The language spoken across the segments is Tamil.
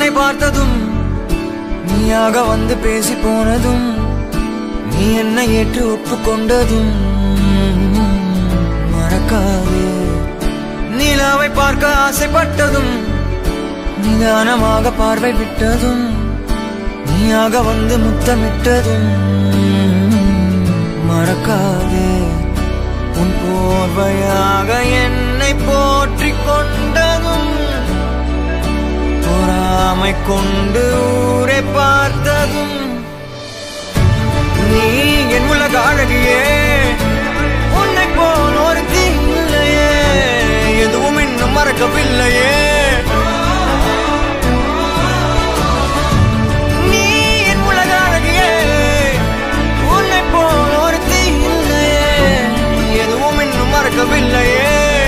உன்னை பார்த்ததும் நீயாக வந்து பேசி போனதும் நீ என்னை ஏற்று ஒப்புக்கொண்டதும் மறக்காதே நிலாவை பார்க்க ஆசைப்பட்டதும் நிதானமாக பார்வை விட்டதும் நீயாக வந்து முத்தமிட்டதும் மறக்காதே உன் போர்வையாக என்னை போற்றிக் கொண்டதும் பொறாமை கொண்டு ஊரை பார்த்ததும் நீ என் உலக அழகியே உன்னை போல் ஒரு இல்லையே எதுவும் இன்னும் மறக்கவில்லையே நீ என் உலக அழகியே உன்னை போல் ஒரு இல்லையே எதுவும் இன்னும் மறக்கவில்லையே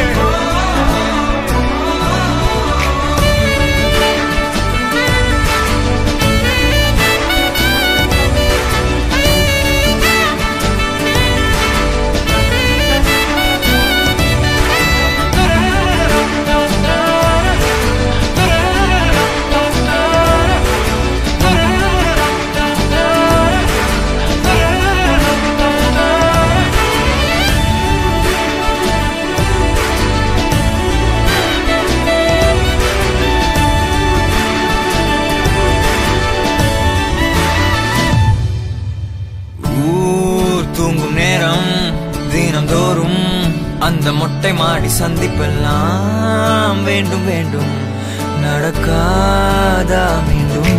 ஊர் தூங்கும் நேரம் தினந்தோறும் அந்த மொட்டை மாடி சந்திப்பெல்லாம் வேண்டும் வேண்டும் நடக்காதா மீண்டும்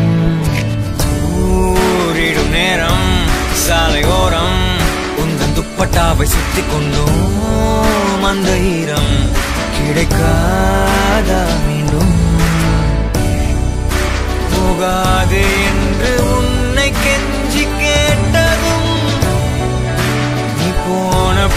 ஊரிடும் நேரம் சாலையோரம் உந்தன் துப்பட்டாவை சுத்தி கொண்டோம் அந்த ஈரம் கிடைக்காதா மீண்டும் போகாது என்று உன்னை கெஞ்சி கேட்டதும் நீ போன